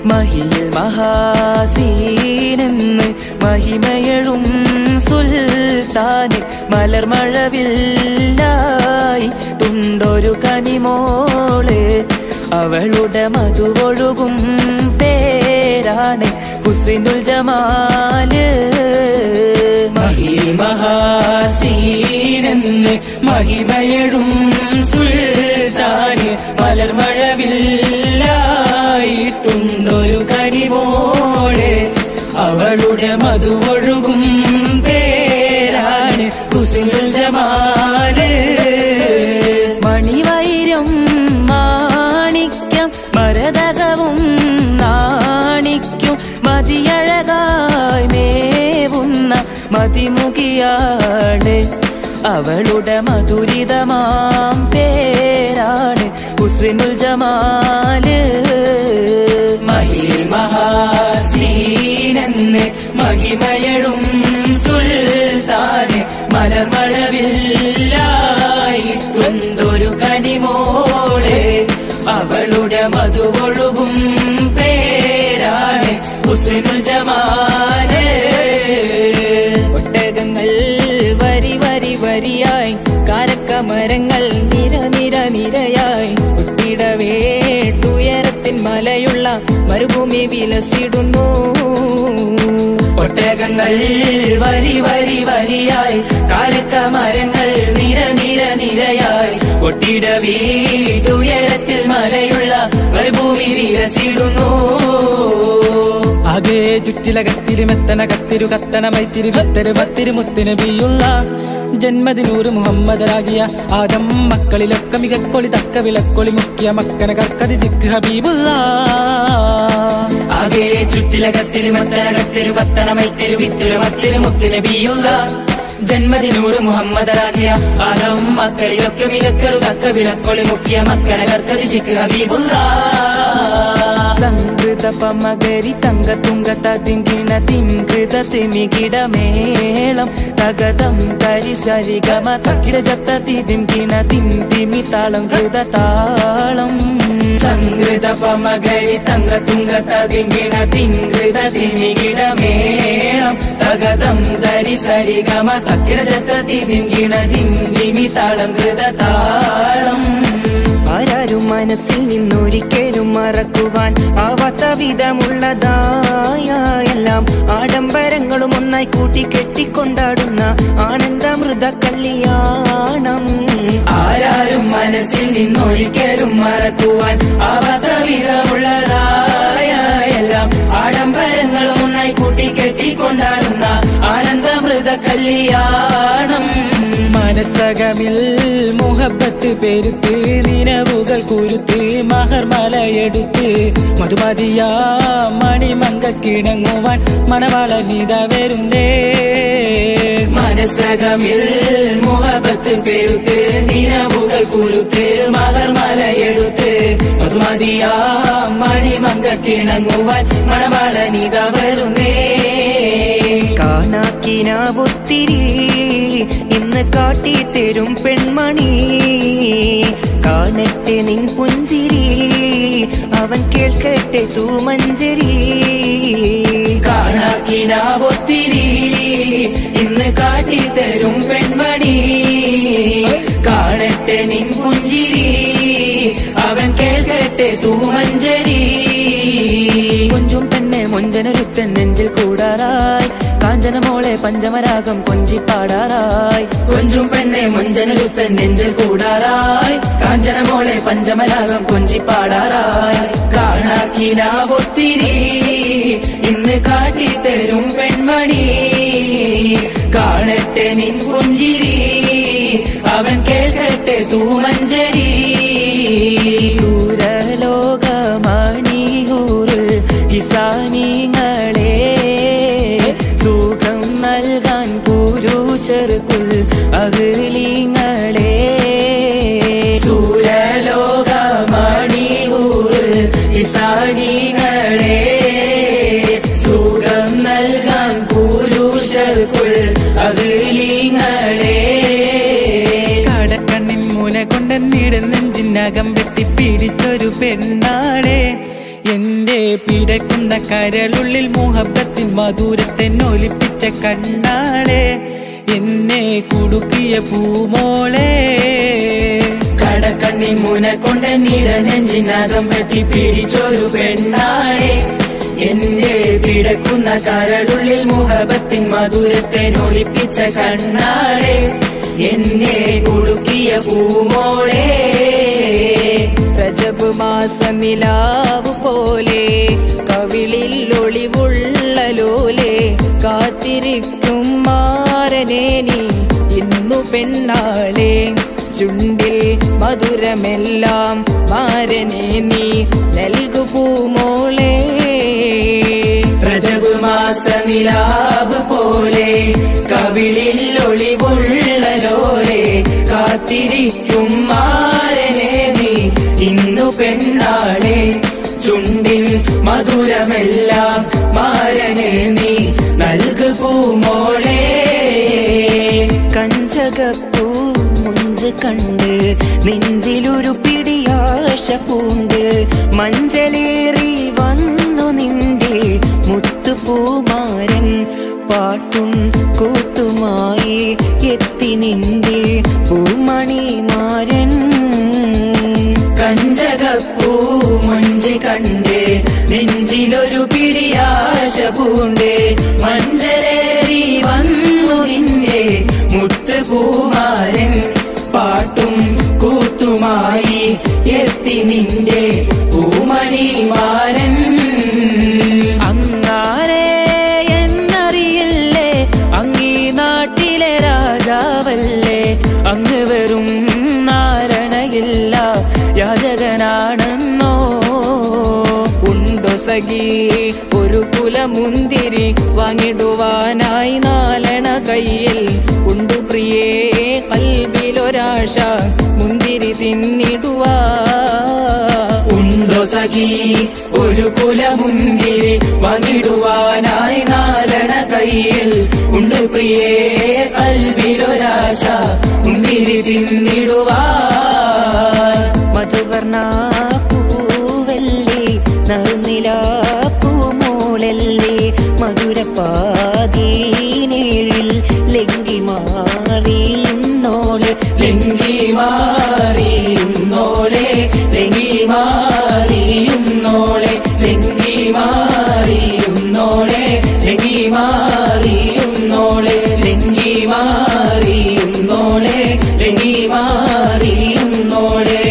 മഹിയിൽ മഹാസീനെന്ന് മഹിമയഴും സുൽത്താന് മലർമഴവില്ലായി തുണ്ടൊരു കനിമോള് അവളുടെ മധുവൊഴുകും പേരാണ് ഹുസിനുൽ ജമാല് മഹിയിൽ മഹാസീനെന്ന് മഹിമയഴും സുൽത്താന് മലർമഴവില്ലായിട്ടുണ്ടൊരു കനിമോള് അവളുടെ മധുവൊഴുകും പേരാണ് ഹുസിനുൽ ജമാല് മണിവൈരം മാണിക്യം മരതകവും നാണിക്കും മതിയഴകായി മേവുന്ന മതിമുഖിയാണ് അവളുടെ മധുരിതമാം പേരാണ് ഹുസിനുൽ ജമാല് മഹിൽ മഹാസീനെന്ന് മഹിമയഴും സുൽത്താന് മലർമഴവില്ലായിട്ടൊന്തൊരു കനിമോള് അവളുടെ മധുവൊഴുകും പേരാണ് ഹുസിനുൽ ജമാല് ഒട്ടകങ്ങൾ വരി വരി വരിയായി കാരക്കമരങ്ങൾ നിര നിര നിരയായി ഒട്ടിടവേട്ടുയരത്തിൻ മലയുള്ള മരുഭൂമി വിലസിടുന്നു ഒട്ടകങ്ങൾ വരി വരി വരിയായി കാരക്ക മരങ്ങൾ നിര നിര നിരയായി ഒട്ടിട വീട്ടുയരത്തിൽ മലയുള്ള മരുഭൂമി വിലസിടുന്നു ആകെ ചുറ്റിലകത്തിരി മെത്തന കത്തിരു കത്തന മൈത്തിരി ഭത്തര് ഭത്തിരി മുത്തിന് ബിയുള്ള ജന്മദിനൂറ് മുഹമ്മദരാകിയ ആദം മക്കളിലൊക്കെ മികക്കൊളി തക്ക വിളക്കൊളി മുക്കിയ മക്കന കർക്കതി ജിക്ക് ഹബീബുള്ള ആകെ ചുറ്റിലകത്തിരു മത്തനകത്തിരു കത്തനമൈത്തിരു വിത്തിരു മത്തിരു മുത്തിന് ബിയുള്ള ജന്മദിനൂറ് മുഹമ്മദരാകിയ ആദം മക്കളിലൊക്കെ മികക്കരു തക്ക വിളക്കൊളി മുക്കിയ മക്കനെ കർക്കതി ചിക്ക് ഹബീബുള്ള സംകൃത പമകരി തങ്ക തുങ്ക തതിങ്കിണ തിങ്കൃത തിമികിട മേളം തകതം തരി സരി ഗമ തക്കിട ജത്ത തിതിങ്കിണ തിം തിമി താളം കൃത താളം സംകൃത പമകരി തങ്ക തുങ്ക തതിങ്കിണ തിങ്കൃത തിമികിട മേളം തകതം തരി സരി ഗമ തക്കിട ജത്ത തിതിങ്കിണ തിം തിമി താളം കൃത താളം ആരാരും മനസ്സിൽ നിന്നൊരിക്കലും മറക്കുവാൻ ആവാത്ത വിധമുള്ളതായ എല്ലാം ആഡംബരങ്ങളും ഒന്നായി കൂട്ടി കെട്ടിക്കൊണ്ടാടുന്ന ആനന്ദമൃത കല്യാണം ആരാരും മനസ്സിൽ നിന്നൊരിക്കലും മറക്കുവാൻ ആവാത്ത വിധമുള്ളതായ എല്ലാം ആഡംബരങ്ങളും ഒന്നായി കൂട്ടി കെട്ടിക്കൊണ്ടാടുന്ന ആനന്ദമൃത കല്യാണം മനസ്സകമിൽ മുഹബത്ത് പെരുത്ത് നിലവുകൾ കുരുത്ത് മഹർമലയെടുത്ത് മധുമതിയാ മണിമങ്ക കിണങ്ങുവാൻ മണവാളനിത വരുന്നേ മനസ്സകമിൽ മുഹബത്ത് പെരുത്ത് നിലവുകൾ കുരുത്ത് മലർമലയെടുത്ത് മധുമതിയാ മണിമങ്ക കിണങ്ങുവാൻ മണവാളനിത വരുന്നേ കാണാക്കിനാവൊത്തിരി ഇന്ന് കാട്ടിത്തരും പെൺമണി കാണട്ടെ നിൻ പുഞ്ചിരി അവൻ കേൾക്കട്ടെ തൂമഞ്ചരി കാണാക്കിനാവൊത്തിരി ഇന്ന് കാട്ടിത്തരും പെൺമണി കാണട്ടെ നിൻ പുഞ്ചിരി അവൻ കേൾക്കട്ടെ തൂമഞ്ചരി കൊഞ്ചും പെണ്ണെ മൊഞ്ചനരുത്തൻ നെഞ്ചിൽ കൂടാറായി കാഞ്ചന മോളെ പഞ്ചമരാഗം കൊഞ്ചിപ്പാടാറായി കൊഞ്ചും പെണ്ണെ മൊഞ്ചനരുത്തൻ നെഞ്ചിൽ കൂടാറായി കാഞ്ചന മോളെ പഞ്ചമരാഗം കൊഞ്ചിപ്പാടാറായി കാണാക്കിനാവൊത്തിരി ഇന്ന് കാട്ടിത്തരും പെൺമണി കാണട്ടെ നിൻ പുഞ്ചിരി അവൻ കേൾക്കട്ടെ തൂമഞ്ചരി സൂരലോകമണിയൂറിൽ ഇസാനിങ്ങളെ സുഖം നൽകാൻ പുരുഷർക്കുൾ അകലിങ്ങളെ സൂരലോകമണിയൂറിൽ ഇസാനിങ്ങളെ സുഖം നൽകാൻ പുരുഷർക്കുൾ അകലിങ്ങളെ കടക്കണ്ണിൻ മൂല കൊണ്ടെന്നിട നെഞ്ചിനകം വെട്ടി പിടിച്ചൊരു പെണ്ണാളെ എന്റെ എന്റെ പിടക്കുന്ന കരളുള്ളിൽ മുഹബത്തിൻ മധുരത്തെ നൊലിപ്പിച്ച കണ്ണാളെ എന്നെ കുടുക്കിയ പൂമോളെ കടക്കണ്ണി മുന കൊണ്ട് നീട നെഞ്ചിനകം വെട്ടി പിടിച്ചൊരു പെണ്ണാളെ എന്റെ പിടക്കുന്ന കരളുള്ളിൽ മുഹബത്തിൻ മധുരത്തെ നൊളിപ്പിച്ച കണ്ണാളെ എന്നെ കുടുക്കിയ പൂമോളെ രജബ് മാസ നിലാവ് പോലെ കവിളിൽ ഒളിവുള്ള ലോലെ കാത്തിരിക്കും മാരനെ നീ ഇന്നു പെണ്ണാളെ ചുണ്ടിൽ മധുരമെല്ലാം മാരനെ നീ നൽകു പൂമോളെ രജബ് മാസ നിലാവ് പോലെ കവിളിൽ ഒളിവുള്ള ലോലെ കാത്തിരിക്കും മാരനെ നീ ഇന്നു പെണ്ണാളെ ചുണ്ടിൽ മധുരമെല്ലാം മാരനെ നീ നൽകു പൂമോളെ കഞ്ചകപ്പൂ മുഞ്ച് കണ്ട് നെഞ്ചിലൊരു പിടിയാശ പൂണ്ട് മഞ്ചലേറി വന്നു നിന്റെ മുത്തുപൂമാരൻ പാട്ടും കൂത്തുമായി എത്തി നിന്റെ പൂമണിമാരൻ കഞ്ചകപ്പൂ മഞ്ച് കണ്ട് നെഞ്ചിലൊരു പിടിയാശ പൂണ്ട് മഞ്ചലേറി വന്നു നിന്റെ മുത്ത് പൂമാരൻ പാട്ടും കൂത്തുമായി എത്തി നിന്റെ പൂമണിമാരൻ അങ്ങാരെ എന്നറിയില്ലേ അങ്ങീ നാട്ടിലെ രാജാവല്ലേ അങ്ങ് വെറും നാരണയില്ല യാചകനാണെന്നോ ഉണ്ടോ സഖി ഒരു കുലമുന്തിരി വാങ്ങിടുവാനായി നാലണ കയ്യിൽ ഉണ്ടു പ്രിയേ കൽബിലൊരാശ മുന്തിരി തിന്നിടുവാ ഉണ്ടോ സഖി ഒരു കുലമുന്തിരി വാങ്ങിടുവാനായി നാലണ കയ്യിൽ ഉണ്ട് പ്രിയേ കൽവിലൊരാശ മുന്തിരി തിന്നിടുവാൻ മധുവർണ പൂവല്ലേ നറുനില പൂമോളല്ലേ മധുരപ്പാതീനേഴിൽ ലങ്കി മാറിയുന്നോള് ലെങ്കി മാറിയുന്നോളെ ലെങ്കി മാറിയുന്നോളെ ലെങ്കി മാറിയുന്നോളെ ലെങ്കി മാറിയുന്നോളെ ലെങ്കി മാറിയുന്നോളെ ലെങ്കി മാറിയുന്നോളെ